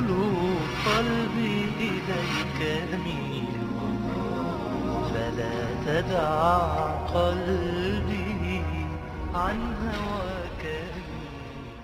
يقول قلبي إليك أميل فلا تدع قلبي عن هواك يميل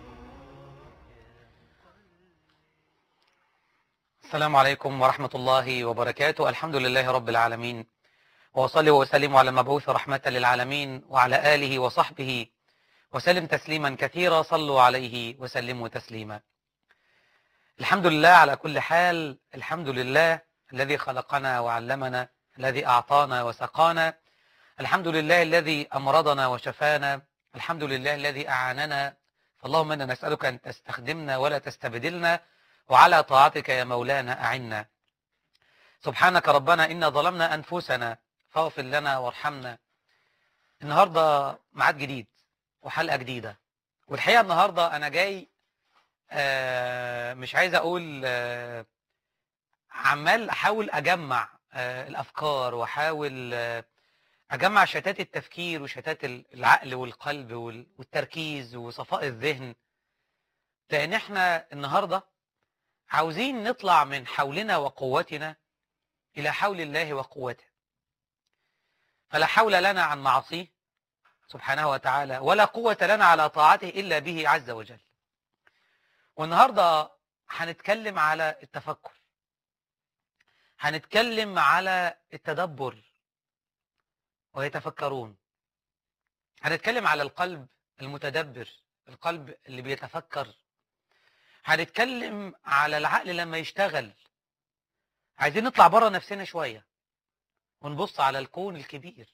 السلام عليكم ورحمة الله وبركاته الحمد لله رب العالمين وصلي وسلم على المبعوث رحمة للعالمين وعلى آله وصحبه وسلم تسليما كثيرا صلوا عليه وسلموا تسليما الحمد لله على كل حال الحمد لله الذي خلقنا وعلمنا الذي أعطانا وسقانا الحمد لله الذي أمرضنا وشفانا الحمد لله الذي أعاننا فاللهم إنا نسألك أن تستخدمنا ولا تستبدلنا وعلى طاعتك يا مولانا أعنا سبحانك ربنا إنا ظلمنا أنفسنا فاغفر لنا وارحمنا النهاردة ميعاد جديد وحلقة جديدة والحقيقة النهاردة أنا جاي آه، مش عايز أقول آه، عمال أحاول أجمع آه، الأفكار وأحاول آه، أجمع شتات التفكير وشتات العقل والقلب وال- والتركيز وصفاء الذهن لأن إحنا النهاردة عاوزين نطلع من حولنا وقوتنا إلى حول الله وقوته فلا حول لنا عن معصيه سبحانه وتعالى ولا قوة لنا على طاعته إلا به عز وجل والنهاردة هنتكلم على التفكر هنتكلم على التدبر ويتفكرون هنتكلم على القلب المتدبر القلب اللي بيتفكر هنتكلم على العقل لما يشتغل عايزين نطلع بره نفسنا شوية ونبص على الكون الكبير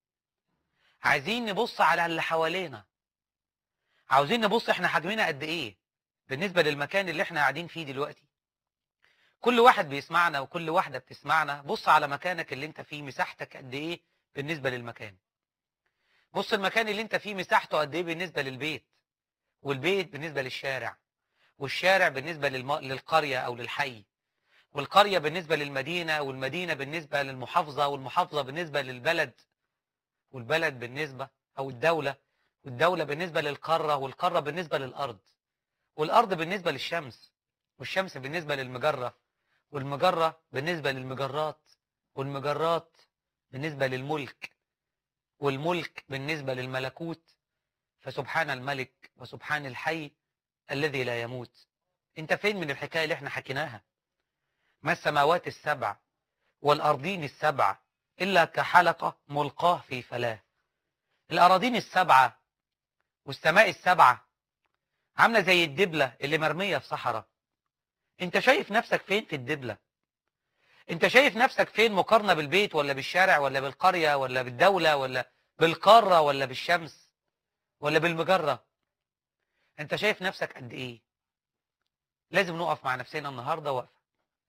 عايزين نبص على اللي حوالينا عاوزين نبص احنا حجمنا قد ايه بالنسبة للمكان اللي احنا قاعدين فيه دلوقتي كل واحد بيسمعنا وكل واحدة بتسمعنا بص على مكانك اللي انت فيه مساحتك قد ايه بالنسبة للمكان بص المكان اللي انت فيه مساحته قد ايه بالنسبة للبيت والبيت بالنسبة للشارع والشارع بالنسبة للم... للقرية او للحي والقرية بالنسبة للمدينة والمدينة بالنسبة للمحافظة والمحافظة بالنسبة للبلد والبلد بالنسبة أو الدولة والدولة بالنسبة للقارة والقارة بالنسبة للأرض والأرض بالنسبة للشمس والشمس بالنسبة للمجرة والمجرة بالنسبة للمجرات والمجرات بالنسبة للملك والملك بالنسبة للملكوت فسبحان الملك وسبحان الحي الذي لا يموت انت فين من الحكاية اللي احنا حكيناها ما السماوات السبع والأرضين السبع إلا كحلقة ملقاه في فلاه الأراضين السبعة والسماء السبعة عاملة زي الدبلة اللي مرمية في صحراء انت شايف نفسك فين في الدبلة انت شايف نفسك فين مقارنة بالبيت ولا بالشارع ولا بالقرية ولا بالدولة ولا بالقارة ولا بالشمس ولا بالمجرة انت شايف نفسك قد ايه لازم نقف مع نفسنا النهاردة وقفة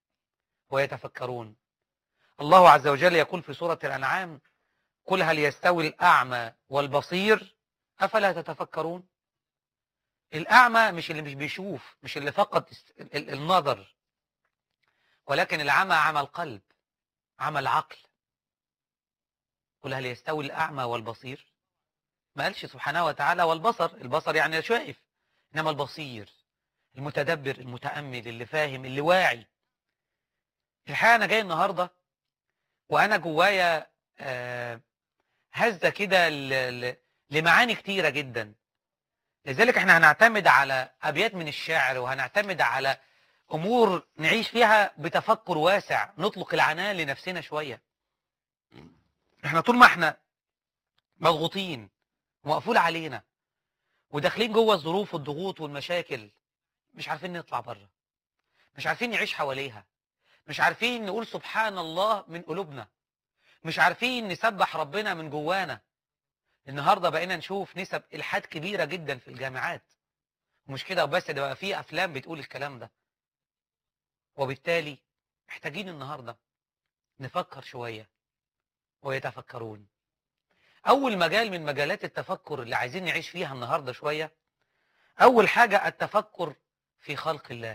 ويتفكرون الله عز وجل يقول في سورة الأنعام قل هل يستوي الأعمى والبصير أفلا تتفكرون الأعمى مش اللي مش بيشوف مش اللي فقط ال- ال- النظر ولكن العمى عمى القلب عمى العقل قل هل يستوي الأعمى والبصير ما قالش سبحانه وتعالى والبصر البصر يعني شايف إنما البصير المتدبر المتأمل اللي فاهم اللي واعي الحقيقة أنا جاي النهاردة وأنا جوايا آه، هزة كده ل- ل- لمعاني كتيرة جدا لذلك احنا هنعتمد على أبيات من الشعر وهنعتمد على أمور نعيش فيها بتفكر واسع نطلق العنان لنفسنا شوية احنا طول ما احنا مضغوطين ومقفول علينا وداخلين جوه الظروف والضغوط والمشاكل مش عارفين نطلع بره مش عارفين نعيش حواليها مش عارفين نقول سبحان الله من قلوبنا مش عارفين نسبح ربنا من جوانا النهارده بقينا نشوف نسب الحاد كبيره جدا في الجامعات ومش كده وبس ده بقى في افلام بتقول الكلام ده وبالتالي محتاجين النهارده نفكر شويه ويتفكرون اول مجال من مجالات التفكر اللي عايزين نعيش فيها النهارده شويه اول حاجه التفكر في خلق الله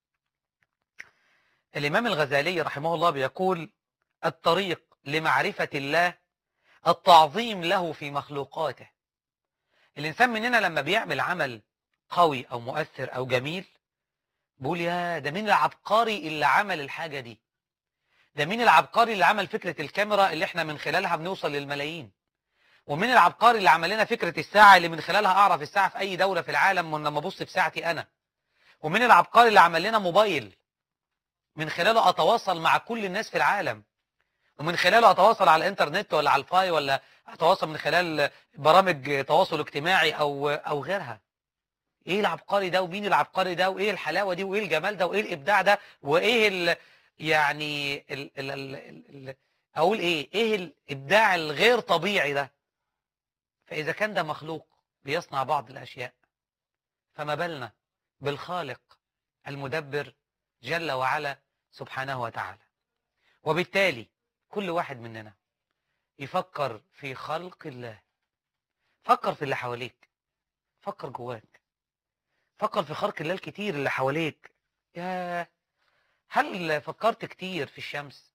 الامام الغزالي رحمه الله بيقول الطريق لمعرفه الله التعظيم له في مخلوقاته الإنسان مننا لما بيعمل عمل قوي أو مؤثر أو جميل بقول يا ده مين العبقري اللي عمل الحاجة دي ده مين العبقري اللي عمل فكرة الكاميرا اللي احنا من خلالها بنوصل للملايين ومين العبقري اللي عمل لنا فكرة الساعة اللي من خلالها اعرف الساعة في اي دولة في العالم من لما ابص في ساعتي انا ومين العبقري اللي عمل لنا موبايل من خلاله اتواصل مع كل الناس في العالم ومن خلاله اتواصل على الانترنت ولا على الفاي ولا اتواصل من خلال برامج تواصل اجتماعي او او غيرها ايه العبقري ده ومين العبقري ده وايه الحلاوه دي وايه الجمال ده وايه الابداع ده وايه ال يعني ال ال ال ال ال اقول ايه ايه الابداع الغير طبيعي ده فاذا كان ده مخلوق بيصنع بعض الاشياء فما بالنا بالخالق المدبر جل وعلا سبحانه وتعالى وبالتالي كل واحد مننا يفكر في خلق الله فكر في اللي حواليك فكر جواك فكر في خلق الله الكتير اللي حواليك يا هل فكرت كتير في الشمس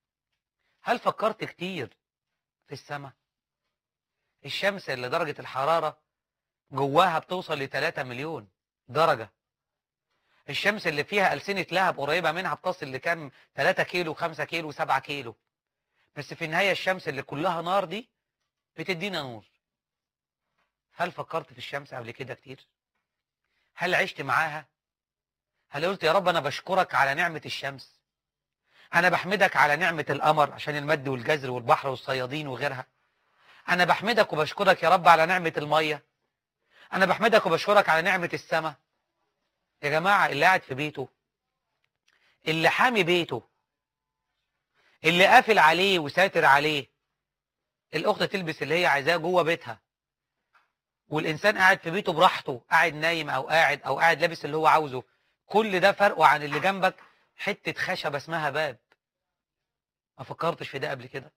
هل فكرت كتير في السماء الشمس اللي درجة الحرارة جواها بتوصل ل 3 مليون درجة الشمس اللي فيها ألسنة لهب قريبة منها بتصل لكام 3 كيلو 5 كيلو 7 كيلو بس في النهاية الشمس اللي كلها نار دي بتدينا نور هل فكرت في الشمس قبل كده كتير هل عشت معاها هل قلت يا رب أنا بشكرك على نعمة الشمس أنا بحمدك على نعمة القمر عشان المد والجزر والبحر والصيادين وغيرها أنا بحمدك وبشكرك يا رب على نعمة المية أنا بحمدك وبشكرك على نعمة السماء يا جماعة اللي قاعد في بيته اللي حامي بيته اللي قافل عليه وساتر عليه الأخت تلبس اللي هي عايزاه جوه بيتها والإنسان قاعد في بيته براحته قاعد نايم أو قاعد أو قاعد لابس اللي هو عاوزه كل ده فرقه عن اللي جنبك حتة خشبة اسمها باب ما فكرتش في ده قبل كده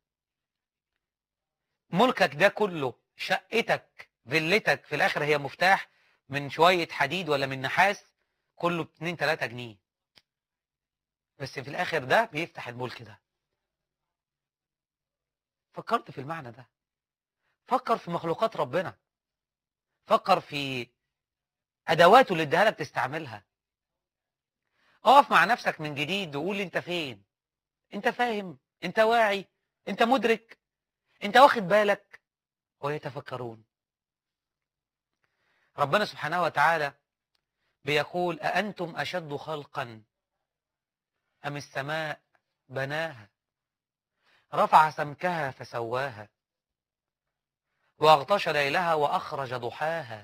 ملكك ده كله شقتك فيلتك في الآخر هي مفتاح من شوية حديد ولا من نحاس كله 2 3 جنيه بس في الآخر ده بيفتح الملك ده فكرت في المعنى ده فكر في مخلوقات ربنا فكر في أدواته اللي اداها لك تستعملها اقف مع نفسك من جديد وقول انت فين انت فاهم انت واعي انت مدرك انت واخد بالك ويتفكرون ربنا سبحانه وتعالى بيقول أأنتم أشد خلقا أم السماء بناها رفع سمكها فسواها وأغطش ليلها وأخرج ضحاها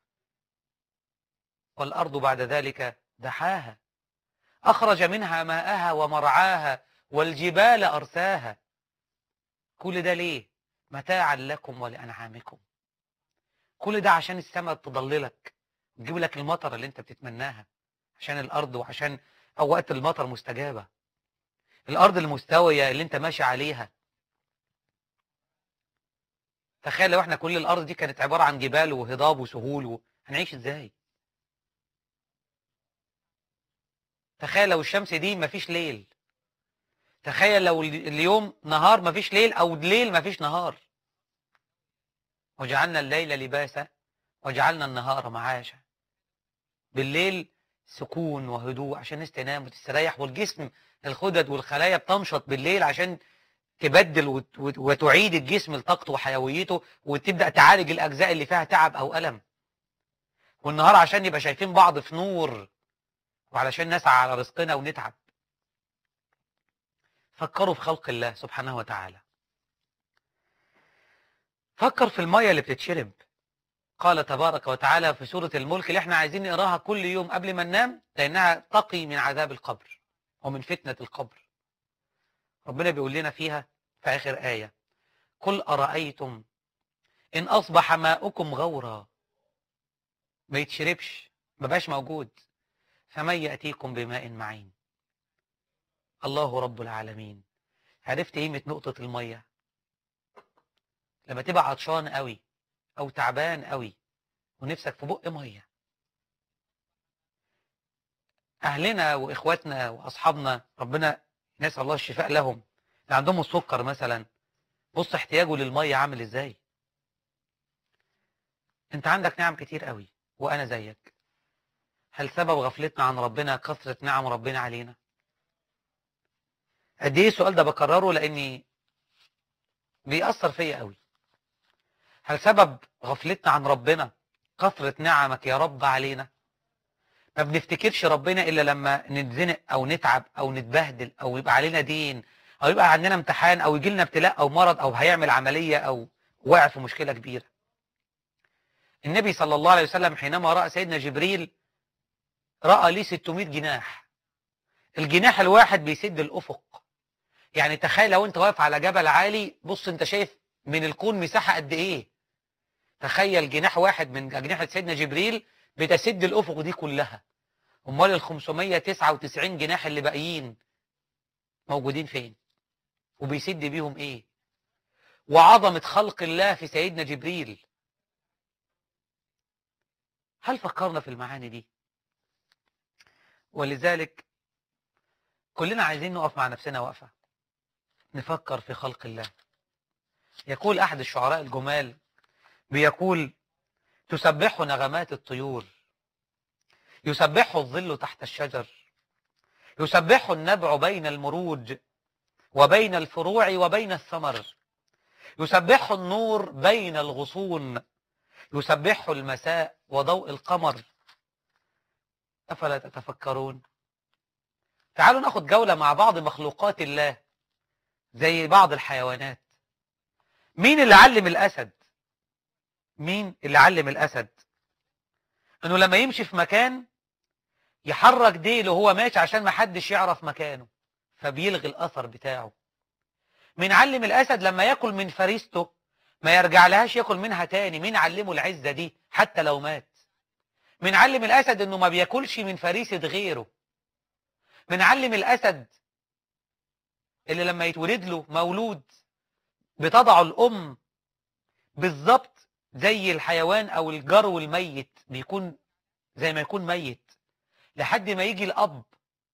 والأرض بعد ذلك دحاها أخرج منها ماءها ومرعاها والجبال أرساها كل ده ليه متاعا لكم ولأنعامكم كل ده عشان السماء تضللك تجيب لك المطر اللي انت بتتمناها عشان الأرض وعشان أوقات المطر مستجابة الأرض المستوية اللي انت ماشي عليها تخيل لو احنا كل الأرض دي كانت عبارة عن جبال وهضاب وسهول و... هنعيش ازاي تخيل لو الشمس دي مفيش ليل تخيل لو ال- اليوم نهار مفيش ليل او الليل مفيش نهار وجعلنا الليل لباسا وجعلنا النهار معاشا بالليل سكون وهدوء عشان الناس تنام وتستريح والجسم الخدد والخلايا بتنشط بالليل عشان تبدل وت- وت- وتعيد الجسم لطاقته وحيويته وتبدأ تعالج الأجزاء اللي فيها تعب أو ألم والنهار عشان يبقى شايفين بعض في نور وعلشان نسعى على رزقنا ونتعب فكروا في خلق الله سبحانه وتعالى فكر في المية اللي بتتشرب قال تبارك وتعالى في سورة الملك اللي احنا عايزين نقراها كل يوم قبل ما ننام لأنها تقي من عذاب القبر ومن فتنة القبر ربنا بيقول لنا فيها في آخر آية قل أرأيتم إن أصبح ماؤكم غورا ما يتشربش ما بقاش موجود فمن يأتيكم بماء معين الله رب العالمين عرفت قيمة نقطة المية لما تبقى عطشان قوي أو تعبان قوي ونفسك في بق مية أهلنا وإخواتنا وأصحابنا ربنا نسأل الله الشفاء لهم اللي عندهم السكر مثلا بص احتياجه للمية عامل ازاي انت عندك نعم كتير قوي وانا زيك هل سبب غفلتنا عن ربنا كثرة نعم ربنا علينا قد ايه السؤال ده بكرره لاني بيأثر فيا قوي هل سبب غفلتنا عن ربنا كثرة نعمك يا رب علينا ما بنفتكرش ربنا الا لما نتزنق او نتعب او نتبهدل او يبقى علينا دين او يبقى عندنا امتحان او يجي لنا ابتلاء او مرض او هيعمل عملية او واقع في مشكلة كبيرة النبي صلى الله عليه وسلم حينما رأى سيدنا جبريل رأى ليه 600 جناح الجناح الواحد بيسد الأفق يعني تخيل لو انت واقف على جبل عالي بص انت شايف من الكون مساحة قد ايه تخيل جناح واحد من أجنحة سيدنا جبريل بتسد الأفق دي كلها امال ال 599 جناح اللي باقيين موجودين فين وبيسد بيهم ايه وعظمة خلق الله في سيدنا جبريل هل فكرنا في المعاني دي ولذلك كلنا عايزين نقف مع نفسنا وقفة نفكر في خلق الله يقول أحد الشعراء الجمال بيقول تسبح نغمات الطيور يسبح الظل تحت الشجر يسبح النبع بين المروج وبين الفروع وبين الثمر يسبح النور بين الغصون يسبح المساء وضوء القمر أفلا تتفكرون تعالوا ناخد جولة مع بعض مخلوقات الله زي بعض الحيوانات مين اللي علم الأسد مين اللي علم الأسد انه لما يمشي في مكان يحرك ديله وهو ماشي عشان ما حدش يعرف مكانه فبيلغي الأثر بتاعه مين علم الأسد لما ياكل من فريسته ما يرجع لهاش ياكل منها تاني مين علمه العزة دي حتى لو مات من علم الأسد انه ما بياكلش من فريسة غيره من علم الأسد اللي لما يتولد له مولود بتضع الأم بالظبط زي الحيوان أو الجرو الميت بيكون زي ما يكون ميت لحد ما يجي الأب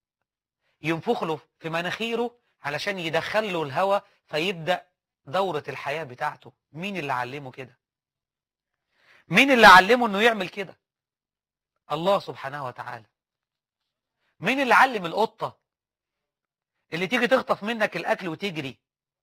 ينفخ له في مناخيره علشان يدخل له الهواء فيبدأ دورة الحياة بتاعته مين اللي علمه كده مين اللي علمه انه يعمل كده الله سبحانه وتعالى مين اللي علم القطة اللي تيجي تخطف منك الأكل وتجري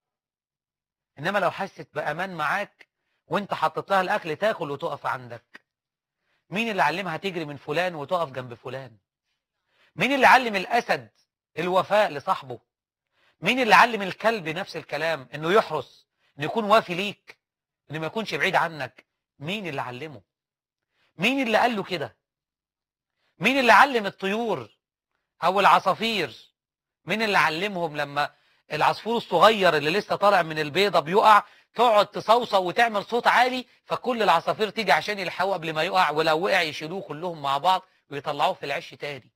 إنما لو حست بأمان معاك وانت حطيت لها الأكل تاكل وتقف عندك مين اللي علمها تجري من فلان وتقف جنب فلان مين اللي علم الأسد الوفاء لصاحبه مين اللي علم الكلب نفس الكلام انه يحرس انه يكون وافي ليك انه ما يكونش بعيد عنك مين اللي علمه مين اللي قال له كده مين اللي علم الطيور او العصافير مين اللي علمهم لما العصفور الصغير اللي لسه طالع من البيضة بيقع تقعد تصوصو وتعمل صوت عالي فكل العصافير تيجي عشان يلحقوه قبل ما يقع ولو وقع يشيلوه كلهم مع بعض ويطلعوه في العش تاني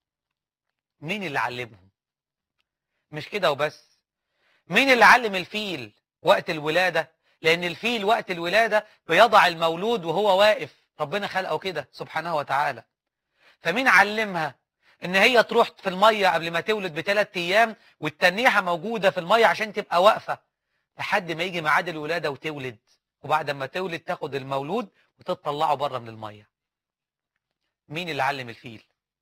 مين اللي علمهم مش كده وبس مين اللي علم الفيل وقت الولادة لأن الفيل وقت الولادة بيضع المولود وهو واقف ربنا خلقه كده سبحانه وتعالى فمين علمها ان هي تروح في المية قبل ما تولد بثلاث ايام والتنيحة موجودة في المية عشان تبقى واقفة لحد ما يجي ميعاد الولادة وتولد وبعد ما تولد تاخد المولود وتطلعه بره من المية مين اللي علم الفيل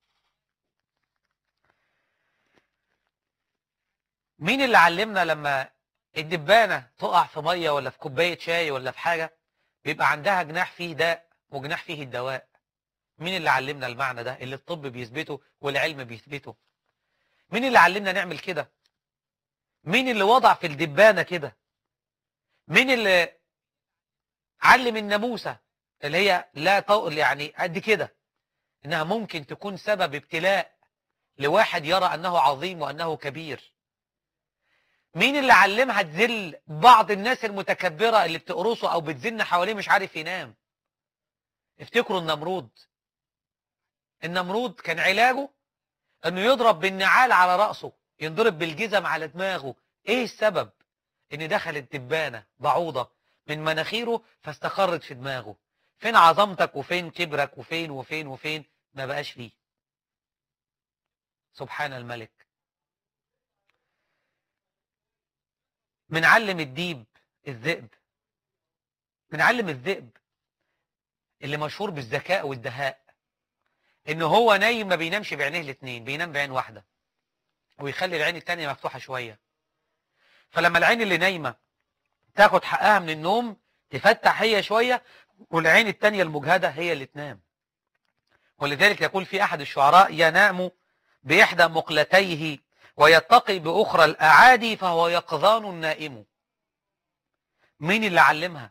مين اللي علمنا لما الدبانة تقع في مية ولا في كوباية شاي ولا في حاجة بيبقى عندها جناح فيه داء وجناح فيه الدواء مين اللي علمنا المعنى ده اللي الطب بيثبته والعلم بيثبته مين اللي علمنا نعمل كده مين اللي وضع في الدبانة كده مين اللي علم الناموسة اللي هي لا طول يعني قد كده انها ممكن تكون سبب ابتلاء لواحد يرى انه عظيم وانه كبير مين اللي علمها تذل بعض الناس المتكبرة اللي بتقرصه او بتزن حواليه مش عارف ينام افتكروا النمرود النمرود كان علاجه انه يضرب بالنعال على رأسه ينضرب بالجزم على دماغه ايه السبب ان دخلت دبانة بعوضة من مناخيره فاستقرت في دماغه فين عظمتك وفين كبرك وفين وفين وفين ما بقاش فيه سبحان الملك بنعلم الديب الذئب بنعلم الذئب اللي مشهور بالذكاء والدهاء ان هو نايم ما بينامش بعينيه الاثنين بينام بعين واحده ويخلي العين التانية مفتوحه شويه فلما العين اللي نايمه تاخد حقها من النوم تفتح هي شويه والعين التانية المجهده هي اللي تنام ولذلك يقول في احد الشعراء ينام باحدى مقلتيه ويتقي باخرى الاعادي فهو يقظان النائم مين اللي علمها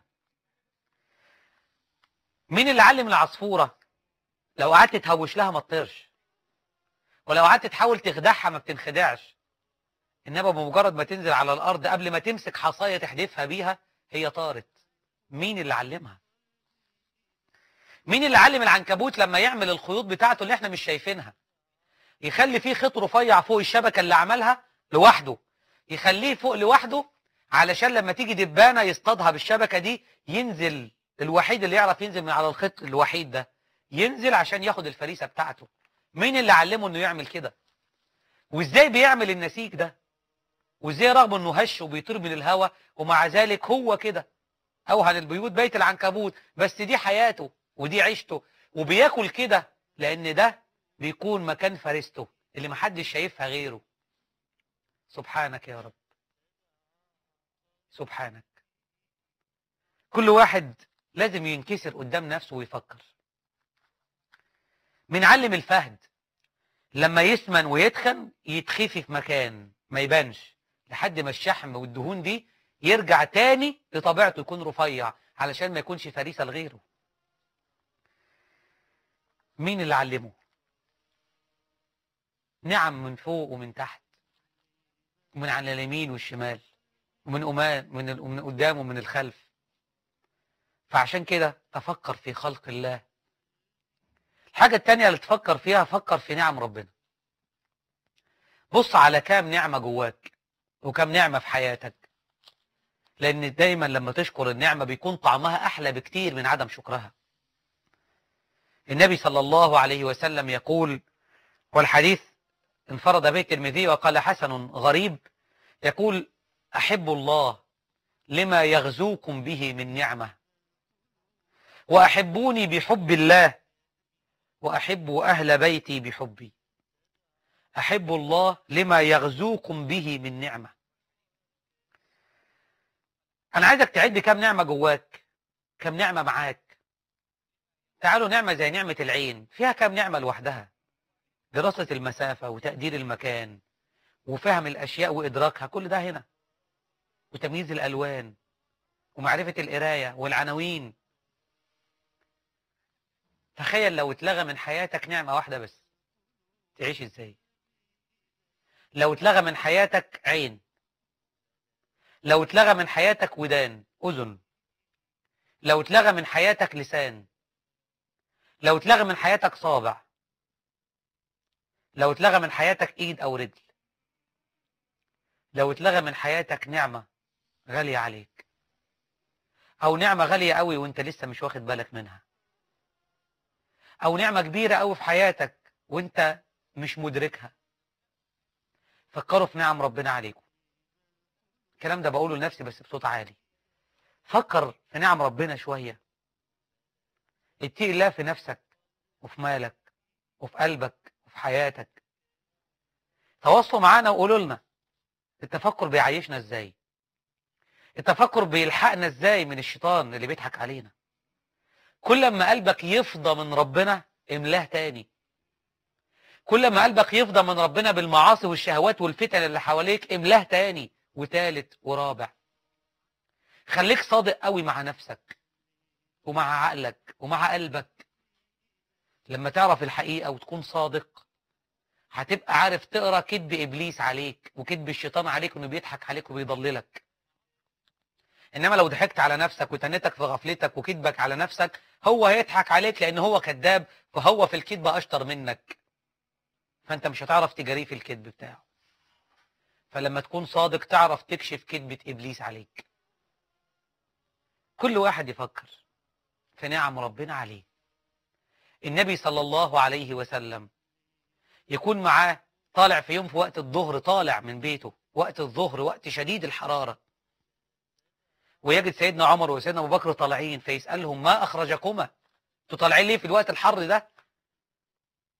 مين اللي علم العصفوره لو قعدت تهوش لها ما تطيرش ولو قعدت تحاول تخدعها ما بتنخدعش انما بمجرد ما تنزل على الارض قبل ما تمسك حصايه تحدفها بيها هي طارت مين اللي علمها مين اللي علم العنكبوت لما يعمل الخيوط بتاعته اللي احنا مش شايفينها يخلي فيه خيط رفيع فوق الشبكه اللي عملها لوحده يخليه فوق لوحده علشان لما تيجي دبانه يصطادها بالشبكه دي ينزل الوحيد اللي يعرف ينزل من على الخيط الوحيد ده ينزل عشان ياخد الفريسه بتاعته مين اللي علمه انه يعمل كده وازاي بيعمل النسيج ده وازاي رغم انه هش وبيطير من الهواء ومع ذلك هو كده اوهن البيوت بيت العنكبوت بس دي حياته ودي عيشته وبياكل كده لان ده بيكون مكان فريسته اللي محدش شايفها غيره سبحانك يا رب سبحانك كل واحد لازم ينكسر قدام نفسه ويفكر بنعلم الفهد لما يسمن ويتخن يتخفي في مكان ما يبانش لحد ما الشحم والدهون دي يرجع تاني لطبيعته يكون رفيع علشان ما يكونش فريسة لغيره مين اللي علمه نعم من فوق ومن تحت ومن على اليمين والشمال ومن أمان من ال- ومن قدام ومن الخلف فعشان كده تفكر في خلق الله الحاجة التانية اللي تفكر فيها فكر في نعم ربنا بص على كام نعمة جواك وكام نعمة في حياتك لأن دايما لما تشكر النعمة بيكون طعمها أحلى بكتير من عدم شكرها النبي صلى الله عليه وسلم يقول والحديث انفرد به الترمذي وقال حسن غريب يقول أحب الله لما يغزوكم به من نعمة وأحبوني بحب الله وأحب أهل بيتي بحبي أحب الله لما يغزوكم به من نعمة أنا عايزك تعد كم نعمة جواك كم نعمة معاك تعالوا نعمة زي نعمة العين فيها كم نعمة لوحدها دراسة المسافة وتقدير المكان وفهم الأشياء وإدراكها كل ده هنا وتمييز الألوان ومعرفة القراية والعناوين تخيل لو اتلغى من حياتك نعمة واحدة بس تعيش ازاي لو اتلغى من حياتك عين لو اتلغى من حياتك ودان أذن لو اتلغى من حياتك لسان لو اتلغى من حياتك صابع لو اتلغى من حياتك ايد او رجل لو اتلغى من حياتك نعمة غالية عليك او نعمة غالية قوي وانت لسه مش واخد بالك منها او نعمة كبيرة قوي في حياتك وانت مش مدركها فكروا في نعم ربنا عليكم الكلام ده بقوله لنفسي بس بصوت عالي فكر في نعم ربنا شوية اتقي الله في نفسك وفي مالك وفي قلبك وفي حياتك تواصلوا معانا وقولوا لنا التفكر بيعيشنا ازاي التفكر بيلحقنا ازاي من الشيطان اللي بيضحك علينا كل ما قلبك يفضى من ربنا املاه تاني كل ما قلبك يفضى من ربنا بالمعاصي والشهوات والفتن اللي حواليك املاه تاني وتالت ورابع خليك صادق قوي مع نفسك ومع عقلك ومع قلبك لما تعرف الحقيقة وتكون صادق هتبقى عارف تقرا كذب ابليس عليك وكذب الشيطان عليك انه بيضحك عليك وبيضللك انما لو ضحكت على نفسك وتنتك في غفلتك وكذبك على نفسك هو هيضحك عليك لان هو كذاب فهو في الكذبه اشطر منك فانت مش هتعرف تجاريه في الكذب بتاعه فلما تكون صادق تعرف تكشف كذبه ابليس عليك كل واحد يفكر في نعم ربنا عليه النبي صلى الله عليه وسلم يكون معاه طالع في يوم في وقت الظهر طالع من بيته وقت الظهر وقت شديد الحرارة ويجد سيدنا عمر وسيدنا أبو بكر طالعين فيسألهم ما أخرجكما انتوا طالعين ليه في الوقت الحر ده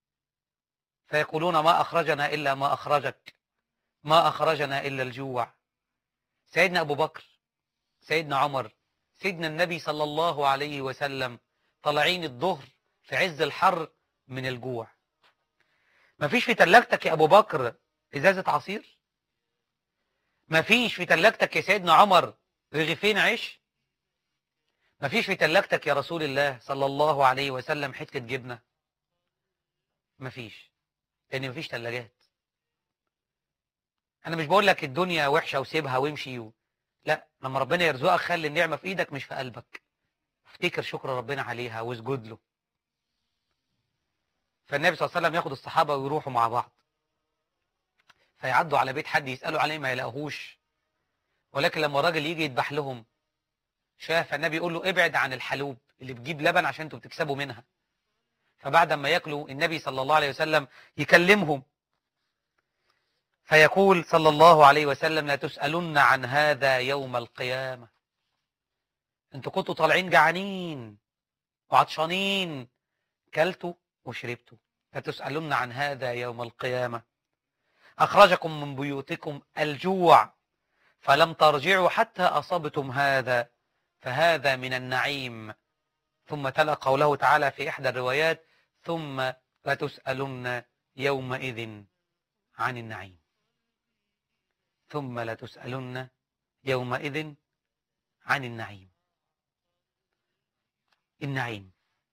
فيقولون ما أخرجنا إلا ما أخرجك ما أخرجنا إلا الجوع سيدنا أبو بكر سيدنا عمر سيدنا النبي صلى الله عليه وسلم طالعين الظهر في عز الحر من الجوع ما فيش في تلاجتك يا أبو بكر إزازة عصير ما فيش في تلاجتك يا سيدنا عمر رغيفين عيش ما فيش في تلاجتك يا رسول الله صلى الله عليه وسلم حتة جبنة ما فيش لأن ما فيش تلاجات أنا مش بقول لك الدنيا وحشة وسيبها وامشي و... لا لما ربنا يرزقك خلي النعمة في إيدك مش في قلبك افتكر شكر ربنا عليها واسجد له فالنبي صلى الله عليه وسلم ياخد الصحابة ويروحوا مع بعض فيعدوا على بيت حد يسألوا عليه ما يلاقوهوش ولكن لما الراجل يجي يذبح لهم شاف النبي يقول له ابعد عن الحلوب اللي بتجيب لبن عشان انتوا بتكسبوا منها فبعد ما ياكلوا النبي صلى الله عليه وسلم يكلمهم فيقول صلى الله عليه وسلم لا تسألن عن هذا يوم القيامة انتوا كنتوا طالعين جعانين وعطشانين كلتوا وشربتوا لا تسألن عن هذا يوم القيامة أخرجكم من بيوتكم الجوع فلم ترجعوا حتى أصبتم هذا فهذا من النعيم ثم تلا قوله تعالى في إحدى الروايات ثم لتسألن يومئذ عن النعيم ثم لتسألن يومئذ عن النعيم النعيم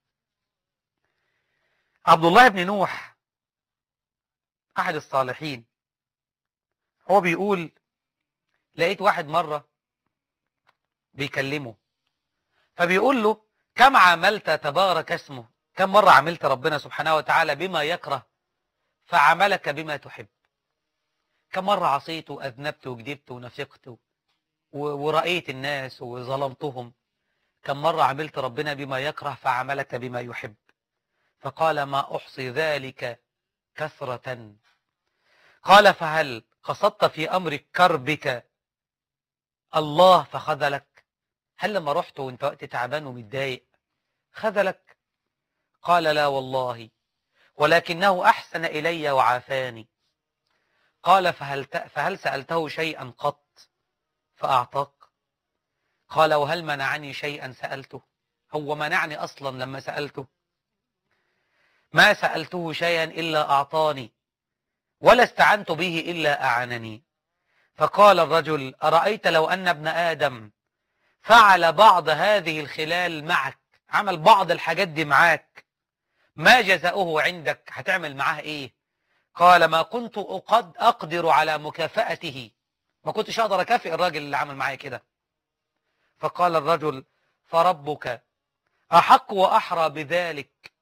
عبد الله بن نوح أحد الصالحين هو بيقول لقيت واحد مرة بيكلمه فبيقول له كم عملت تبارك اسمه كم مرة عملت ربنا سبحانه وتعالى بما يكره فعملك بما تحب كم مرة عصيت وأذنبت وكذبت ونفقت و- ورأيت الناس وظلمتهم كم مرة عملت ربنا بما يكره فعملك بما يحب فقال ما أحصي ذلك كثرة قال فهل قصدت في أمر كربك الله فخذلك هل لما رحت وانت وقت تعبان ومتضايق خذلك قال لا والله ولكنه أحسن إلي وعافاني قال فهل, ت... فهل سألته شيئا قط فأعطاك قال وهل منعني شيئا سألته هو منعني أصلا لما سألته ما سألته شيئا إلا أعطاني ولا استعنت به إلا أعانني فقال الرجل أرأيت لو أن ابن آدم فعل بعض هذه الخلال معك عمل بعض الحاجات دي معاك ما جزاؤه عندك هتعمل معاه ايه قال ما كنت أقد أقدر على مكافأته ما كنتش أقدر أكافئ الراجل اللي عمل معايا كده فقال الرجل فربك أحق وأحرى بذلك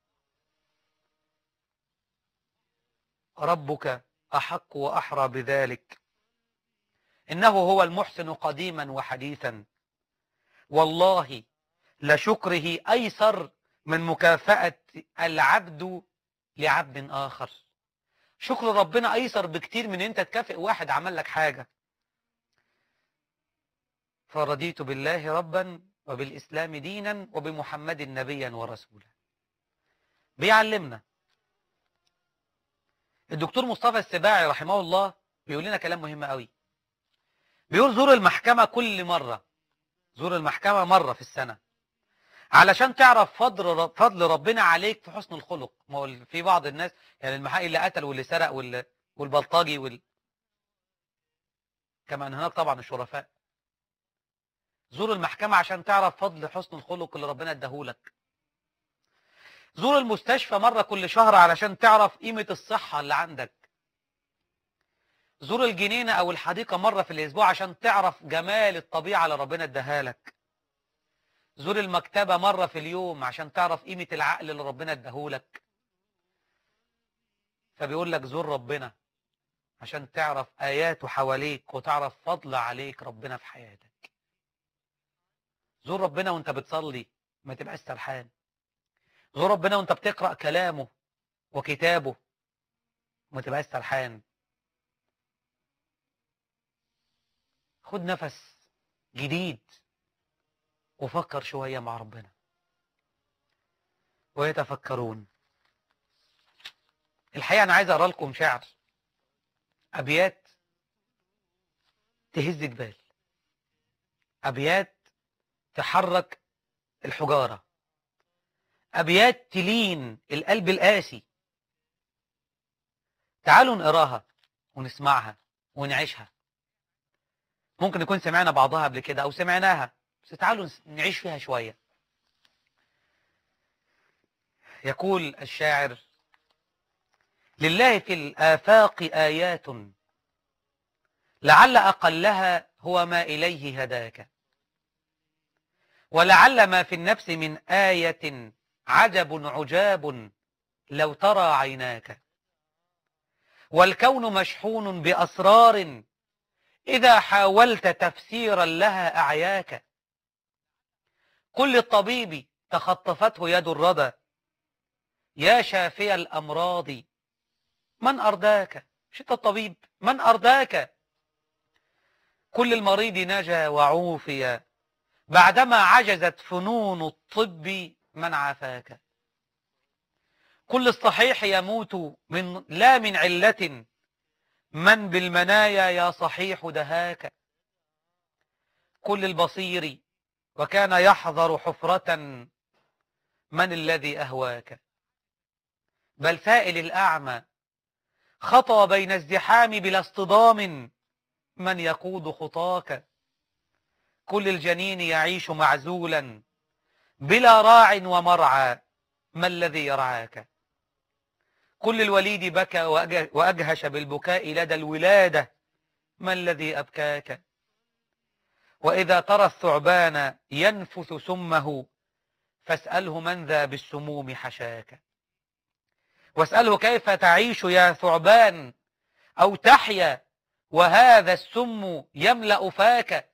ربك أحق وأحرى بذلك إنه هو المحسن قديما وحديثا والله لشكره أيسر من مكافأة العبد لعبد آخر شكر ربنا أيسر بكتير من أنت تكافئ واحد عمل لك حاجة فرضيت بالله ربا وبالإسلام دينا وبمحمد نبيا ورسولا بيعلمنا الدكتور مصطفى السباعي رحمه الله بيقول لنا كلام مهم قوي بيقول زور المحكمة كل مرة زور المحكمة مرة في السنة علشان تعرف فضل فضل ربنا عليك في حسن الخلق ما هو في بعض الناس يعني المحقق اللي قتل واللي سرق واللي والبلطجي وال كما ان هناك طبعا الشرفاء زور المحكمة عشان تعرف فضل حسن الخلق اللي ربنا اداهولك زور المستشفى مرة كل شهر علشان تعرف قيمة الصحة اللي عندك زور الجنينة او الحديقة مرة في الاسبوع عشان تعرف جمال الطبيعة اللي ربنا اداها لك زور المكتبة مرة في اليوم عشان تعرف قيمة العقل اللي ربنا اداهولك فبيقول لك زور ربنا عشان تعرف آياته حواليك وتعرف فضل عليك ربنا في حياتك زور ربنا وانت بتصلي ما تبقاش سرحان زور ربنا وانت بتقرأ كلامه وكتابه ما تبقاش سرحان خد نفس جديد وفكر شوية مع ربنا ويتفكرون الحقيقة أنا عايز أقرأ لكم شعر أبيات تهز جبال أبيات تحرك الحجارة أبيات تلين القلب القاسي تعالوا نقراها ونسمعها ونعيشها ممكن نكون سمعنا بعضها قبل كده أو سمعناها بس تعالوا نس- نعيش فيها شوية يقول الشاعر لله في الآفاق آيات لعل أقلها هو ما إليه هداك ولعل ما في النفس من آية عجب عجاب لو ترى عيناك والكون مشحون بأسرار إذا حاولت تفسيرا لها أعياك كل الطبيب تخطفته يد الردى يا شافي الأمراض من أرداك مش أنت الطبيب من أرداك كل المريض نجا وعوفي بعدما عجزت فنون الطب من عافاك كل الصحيح يموت من لا من علة من بالمنايا يا صحيح دهاك كل البصير وكان يحذر حفرة من الذي أهواك بل سائل الأعمى خطى بين ازدحام بلا اصطدام من يقود خطاك كل الجنين يعيش معزولا بلا راع ومرعى ما الذي يرعاك كل الوليد بكى وأج- وأجهش بالبكاء لدى الولادة ما الذي أبكاك وإذا ترى الثعبان ينفث سمه فاسأله من ذا بالسموم حشاك واسأله كيف تعيش يا ثعبان أو تحيا وهذا السم يملأ فاك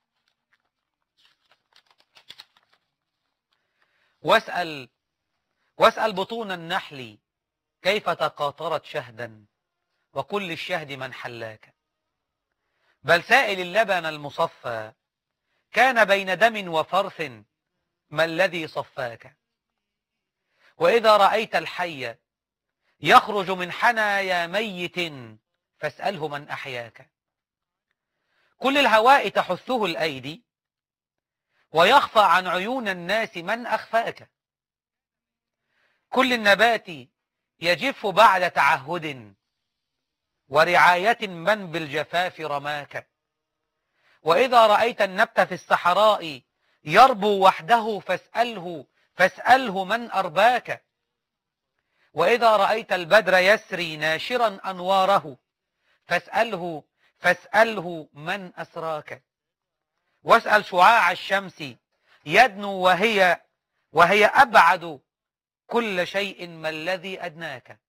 واسأل واسأل بطون النحل كيف تقاطرت شهدا وكل الشهد من حلاك بل سائل اللبن المصفى كان بين دم وفرث ما الذي صفاك وإذا رأيت الحي يخرج من حنايا ميت فاسأله من أحياك كل الهواء تحثه الأيدي ويخفى عن عيون الناس من أخفاك كل النبات يجف بعد تعهد ورعاية من بالجفاف رماك وإذا رأيت النبت في الصحراء يربو وحده فاسأله فاسأله من أرباك وإذا رأيت البدر يسري ناشرا أنواره فاسأله فاسأله من أسراك واسأل شعاع الشمس يدنو وهي وهي أبعد كل شيء ما الذي أدناك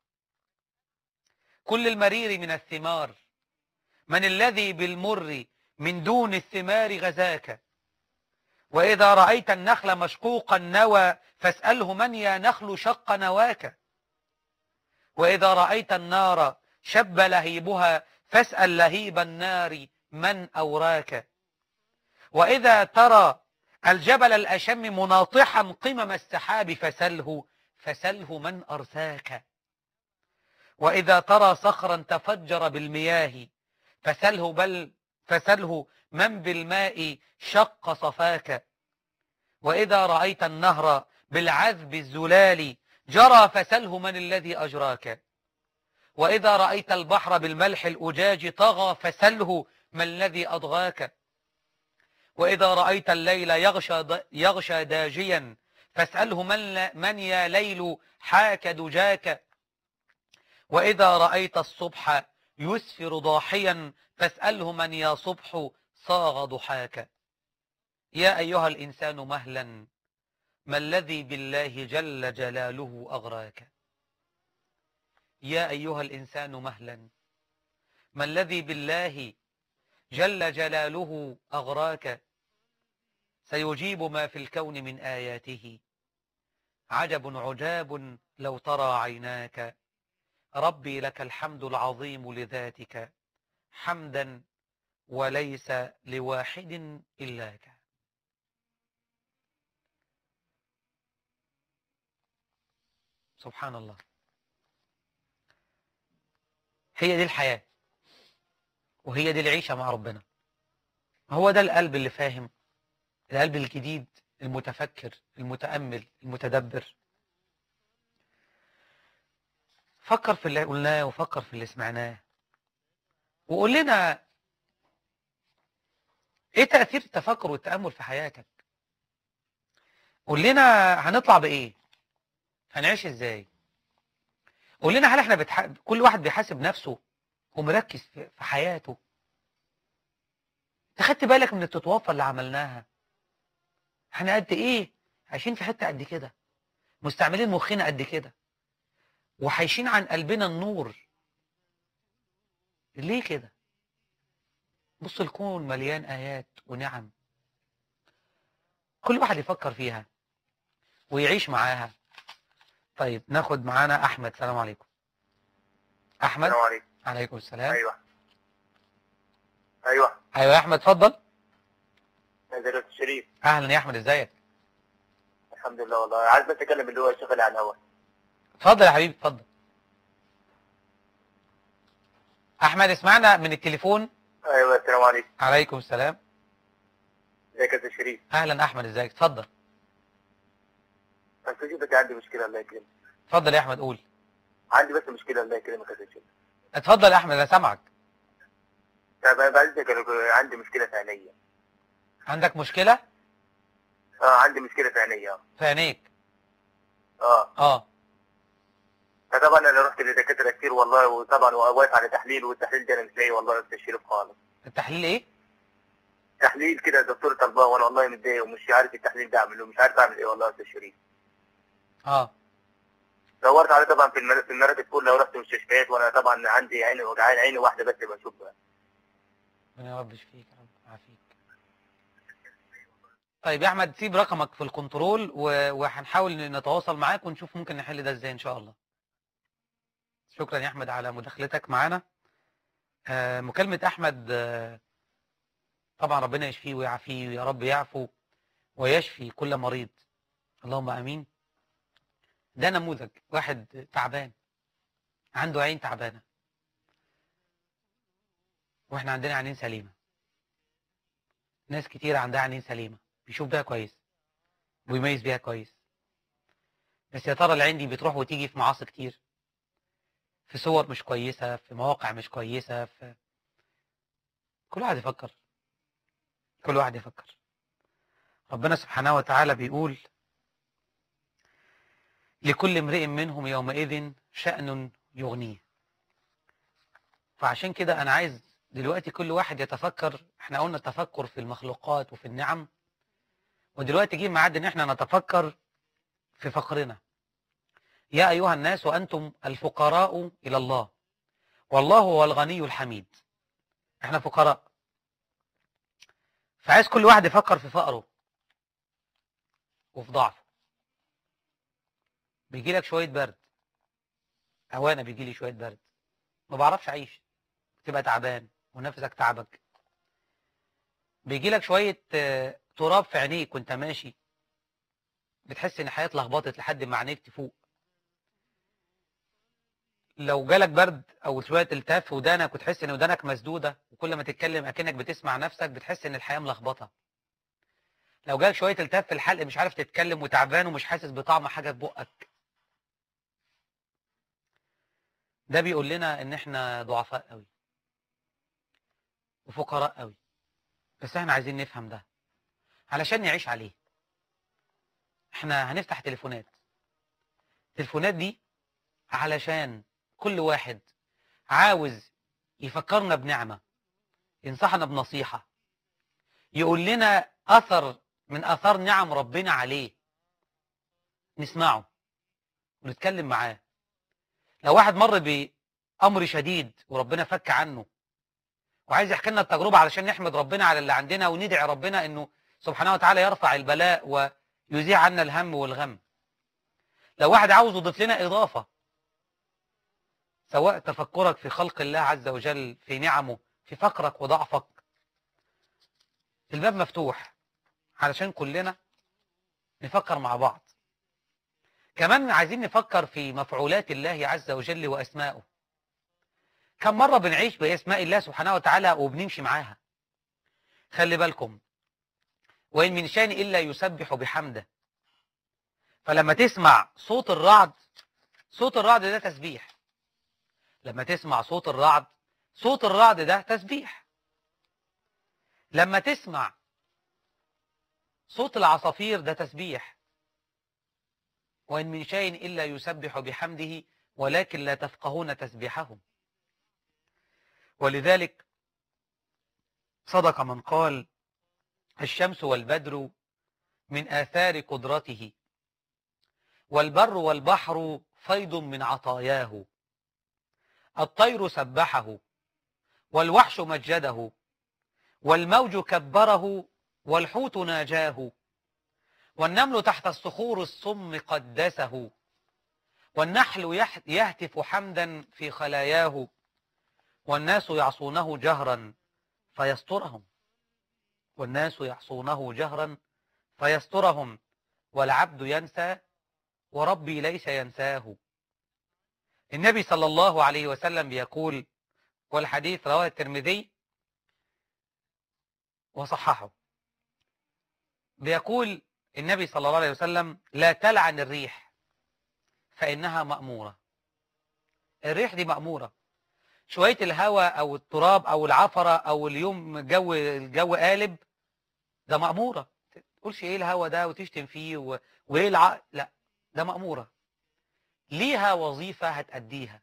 كل المرير من الثمار من الذي بالمر من دون الثمار غزاك وإذا رأيت النخل مشقوق النوى فاسأله من يا نخل شق نواك وإذا رأيت النار شب لهيبها فاسأل لهيب النار من أوراك وإذا ترى الجبل الأشم مناطحا قمم السحاب فسله فسله من أرساك وإذا ترى صخرا تفجر بالمياه فسله بل فسله من بالماء شق صفاك وإذا رأيت النهر بالعذب الزلال جرى فسله من الذي أجراك وإذا رأيت البحر بالملح الأجاج طغى فسله ما الذي أضغاك وإذا رأيت الليل يغشى, يغشى داجيا فاسأله من, من يا ليل حاك دجاك وإذا رأيت الصبح يسفر ضاحيا فاسأله من يا صبح صاغ ضحاك يا أيها الإنسان مهلا ما الذي بالله جل جلاله أغراك يا أيها الإنسان مهلا ما الذي بالله جل جلاله أغراك سيجيب ما في الكون من آياته عجب عجاب لو ترى عيناك ربي لك الحمد العظيم لذاتك حمدا وليس لواحد إلاك سبحان الله هي دي الحياة وهي دي العيشة مع ربنا هو ده القلب اللي فاهم القلب الجديد المتفكر المتأمل المتدبر فكر في اللي قلناه وفكر في اللي سمعناه وقول لنا ايه تأثير التفكر والتأمل في حياتك قول لنا هنطلع بإيه هنعيش ازاي قول لنا هل احنا بتح... كل واحد بيحاسب نفسه ومركز في في حياته انت خدت بالك من التطوافة اللي عملناها احنا قد ايه عايشين في حتة قد كده مستعملين مخنا قد كده وحايشين عن قلبنا النور ليه كده بص الكون مليان آيات ونعم كل واحد يفكر فيها ويعيش معاها طيب ناخد معانا أحمد السلام عليكم أحمد السلام عليكم عليكم السلام ايوه ايوه أيوة يا أحمد اتفضل نزلت الشريف أهلا يا أحمد ازيك الحمد لله والله عايز بس اتكلم اللي هو شغل على الهواء اتفضل يا حبيبي اتفضل أحمد اسمعنا من التليفون ايوه السلام عليكم عليكم السلام ازيك يا أستاذ شريف أهلا أحمد ازيك اتفضل بس شوف بس عندي مشكله الله يكرمك اتفضل يا أحمد قول عندي بس مشكله الله يكرمك يا أستاذ شريف اتفضل يا أحمد أنا سامعك طب انا بعد كده عندي مشكله في عينيا عندك مشكلة اه عندي مشكله في عينيا في عينيك اه اه فطبعا انا رحت لدكاتره كتير والله وطبعا واقف على تحليل والتحليل ده انا مش لاقي والله يا أستاذ شريف خالص التحليل ايه تحليل كده الدكتور طلباه وانا والله متضايق ومش عارف التحليل ده اعمله مش عارف اعمل ايه والله يا أستاذ شريف اه دورت عليه طبعا في المر- في المراكز كلها ورحت مستشفيات وانا طبعا عندي عيني وجعان عيني واحده بس بشوفها ربنا يا رب يشفيك يا رب يعافيك طيب يا احمد سيب رقمك في الكنترول و- وهنحاول نتواصل معاك ونشوف ممكن نحل ده ازاي ان شاء الله شكرا يا احمد على مداخلتك معنا آه مكالمة احمد آه طبعا ربنا يشفيه ويعافيه ويا رب يعفو ويشفي كل مريض اللهم امين ده نموذج واحد تعبان عنده عين تعبانه واحنا عندنا عينين سليمه ناس كتير عندها عينين سليمه بيشوف بيها كويس ويميز بيها كويس بس يا ترى العين دي بتروح وتيجي في معاصي كتير في صور مش كويسه في مواقع مش كويسه في كل واحد يفكر كل واحد يفكر ربنا سبحانه وتعالى بيقول لكل امرئ منهم يومئذ شأن يغنيه فعشان كده انا عايز دلوقتي كل واحد يتفكر احنا قلنا التفكر في المخلوقات وفي النعم ودلوقتي جه ميعاد ان احنا نتفكر في فقرنا يا ايها الناس وانتم الفقراء الى الله والله هو الغني الحميد احنا فقراء فعايز كل واحد يفكر في فقره وفي ضعفه بيجي لك شويه برد او انا بيجي لي شويه برد ما بعرفش اعيش تبقى تعبان ونفسك تعبك بيجي لك شويه آه، تراب في عينيك وانت ماشي بتحس ان الحياه اتلخبطت لحد ما عينيك تفوق لو جالك برد او شويه التهاب في ودانك وتحس ان ودانك مسدوده وكل ما تتكلم اكنك بتسمع نفسك بتحس ان الحياه ملخبطه لو جالك شويه التهاب في الحلق مش عارف تتكلم وتعبان ومش حاسس بطعم حاجه في بقك ده بيقول لنا ان احنا ضعفاء قوي وفقراء قوي بس احنا عايزين نفهم ده علشان نعيش عليه احنا هنفتح تليفونات التليفونات دي علشان كل واحد عاوز يفكرنا بنعمة ينصحنا بنصيحة يقول لنا أثر من أثار نعم ربنا عليه نسمعه ونتكلم معاه لو واحد مر بأمر شديد وربنا فك عنه وعايز يحكي لنا التجربة علشان نحمد ربنا على اللي عندنا وندعي ربنا انه سبحانه وتعالى يرفع البلاء ويزيع عنا الهم والغم لو واحد عاوز يضيف لنا إضافة سواء تفكرك في خلق الله عز وجل في نعمه في فقرك وضعفك الباب مفتوح علشان كلنا نفكر مع بعض كمان عايزين نفكر في مفعولات الله عز وجل وأسمائه كم مرة بنعيش بأسماء الله سبحانه وتعالى وبنمشي معاها خلي بالكم وإن من شيء إلا يسبح بحمده فلما تسمع صوت الرعد صوت الرعد ده تسبيح لما تسمع صوت الرعد صوت الرعد ده تسبيح لما تسمع صوت العصافير ده تسبيح وإن من شيء إلا يسبح بحمده ولكن لا تفقهون تسبيحهم ولذلك صدق من قال الشمس والبدر من آثار قدرته والبر والبحر فيض من عطاياه الطير سبحه والوحش مجده والموج كبره والحوت ناجاه والنمل تحت الصخور الصم قدسه والنحل يح- يهتف حمدا في خلاياه والناس يعصونه جهرا فيسترهم والناس يعصونه جهرا فيسترهم والعبد ينسى وربي ليس ينساه النبي صلى الله عليه وسلم بيقول والحديث رواه الترمذي وصححه بيقول النبي صلى الله عليه وسلم لا تلعن الريح فإنها مأمورة الريح دي مأمورة شوية الهواء أو التراب أو العفرة أو اليوم الجو الجو قالب ده مأمورة تقولش إيه الهواء ده وتشتم فيه و... وإيه الع... لا ده مأمورة ليها وظيفة هتأديها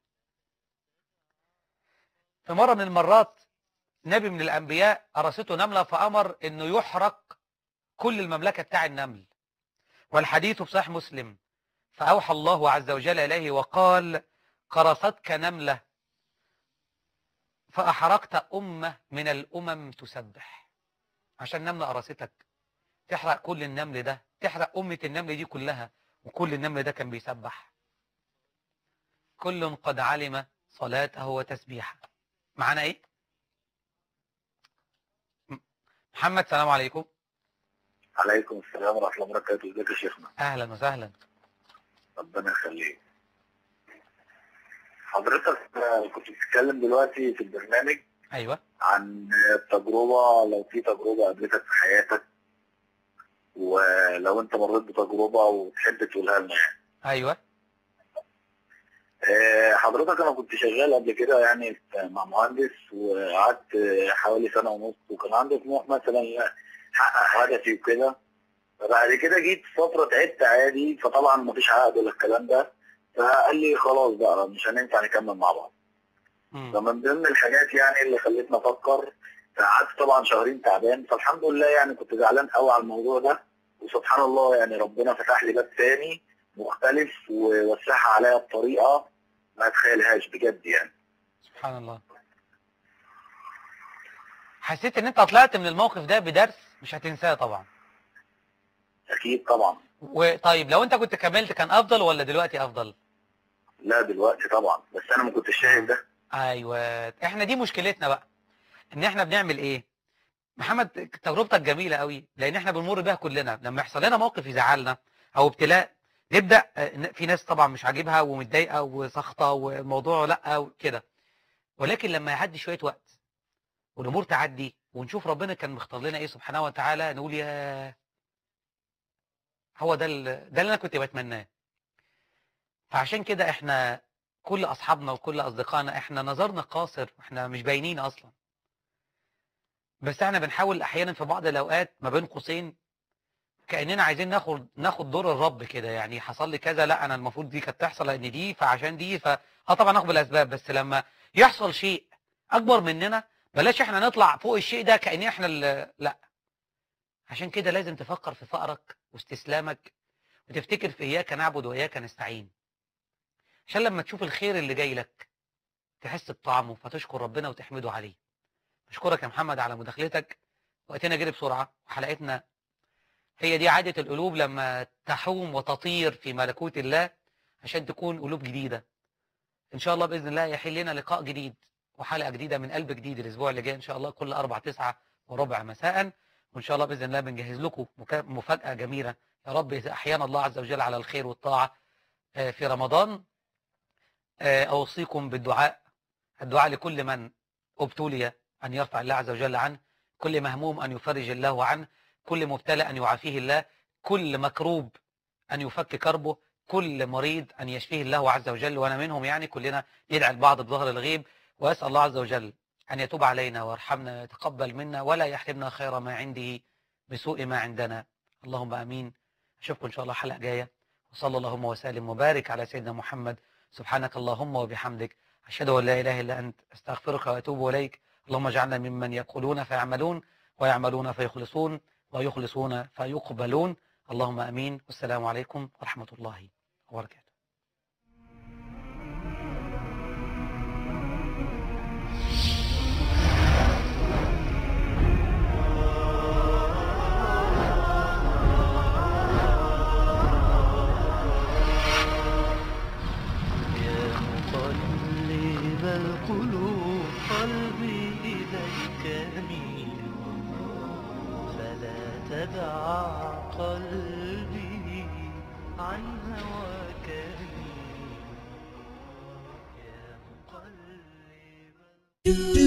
في مرة من المرات نبي من الأنبياء أرسته نملة فأمر أنه يحرق كل المملكة بتاع النمل والحديث في صحيح مسلم فأوحى الله عز وجل إليه وقال قرصتك نملة فأحرقت أمة من الأمم تسبح عشان نملة قرصتك تحرق كل النمل ده تحرق أمة النمل دي كلها وكل النمل ده كان بيسبح كل قد علم صلاته وتسبيحه معانا ايه م- محمد سلام عليكم عليكم السلام ورحمة الله وبركاته ازيك يا شيخنا اهلا وسهلا ربنا يخليك حضرتك آه، كنت بتتكلم دلوقتي في البرنامج ايوه عن التجربة لو في تجربة قابلتك في حياتك ولو انت مريت بتجربة وتحب تقولها لنا يعني ايوه آه، حضرتك انا كنت شغال قبل كده يعني في- مع مهندس وقعدت آه، حوالي سنة ونص وكان عندي طموح مثلا احقق هدفي وكده فبعد كده جيت فترة تعبت عادي فطبعا مفيش عقد ولا الكلام ده فقال لي خلاص بقى مش هننفع نكمل مع بعض مم. فمن ضمن الحاجات يعني اللي خلتني افكر قعدت طبعا شهرين تعبان فالحمد لله يعني كنت زعلان قوي على الموضوع ده وسبحان الله يعني ربنا فتح لي باب تاني مختلف ووسعها عليا بطريقه ما اتخيلهاش بجد يعني سبحان الله حسيت ان انت طلعت من الموقف ده بدرس مش هتنساه طبعا اكيد طبعا وطيب لو انت كنت كملت كان افضل ولا دلوقتي افضل لا دلوقتي طبعا بس انا ما كنتش شايف ده ايوه احنا دي مشكلتنا بقى ان احنا بنعمل ايه محمد تجربتك جميله قوي لان احنا بنمر بيها كلنا لما يحصل لنا موقف يزعلنا او ابتلاء نبدا آه، في ناس طبعا مش عاجبها ومتضايقه وسخطه والموضوع لا وكده ولكن لما يعدي شويه وقت والامور تعدي ونشوف ربنا كان مختار لنا ايه سبحانه وتعالى نقول يا هو ده ال- ده اللي انا كنت بتمناه فعشان كده احنا كل اصحابنا وكل اصدقائنا احنا نظرنا قاصر احنا مش باينين اصلا بس احنا بنحاول احيانا في بعض الاوقات ما بين قوسين كاننا عايزين ناخد ناخد دور الرب كده يعني حصل لي كذا لا انا المفروض دي كانت تحصل لان دي فعشان دي ف اه طبعا ناخد بالاسباب بس لما يحصل شيء اكبر مننا بلاش احنا نطلع فوق الشيء ده كان احنا اللي لا عشان كده لازم تفكر في فقرك واستسلامك وتفتكر في اياك نعبد واياك نستعين عشان لما تشوف الخير اللي جاي لك تحس بطعمه فتشكر ربنا وتحمده عليه بشكرك يا محمد على مداخلتك وقتنا جري بسرعة وحلقتنا هي دي عادة القلوب لما تحوم وتطير في ملكوت الله عشان تكون قلوب جديدة إن شاء الله بإذن الله يحل لنا لقاء جديد وحلقة جديدة من قلب جديد الأسبوع اللي جاي إن شاء الله كل أربع تسعة وربع مساء وإن شاء الله بإذن الله بنجهز لكم مكا- مفاجأة جميلة يا رب إذا أحيانا الله عز وجل على الخير والطاعة آه، في رمضان آه، أوصيكم بالدعاء الدعاء لكل من ابتلي أن يرفع الله عز وجل عنه كل مهموم أن يفرج الله عنه كل مبتلى أن يعافيه الله كل مكروب أن يفك كربه كل مريض أن يشفيه الله عز وجل وأنا منهم يعني كلنا يدعي البعض بظهر الغيب ويسأل الله عز وجل أن يتوب علينا ويرحمنا ويتقبل منا ولا يحرمنا خير ما عنده بسوء ما عندنا اللهم أمين أشوفكم إن شاء الله حلقة جاية وصلى اللهم وسلم وبارك على سيدنا محمد سبحانك اللهم وبحمدك أشهد أن لا إله إلا أنت أستغفرك وأتوب إليك اللهم اجعلنا ممن يقولون فيعملون ويعملون فيخلصون ويخلصون فيقبلون اللهم أمين والسلام عليكم ورحمة الله وبركاته يا مقلب القلوب قلبي إليك ميل فلا تدع قلبي عن هواك يميل يا مقلب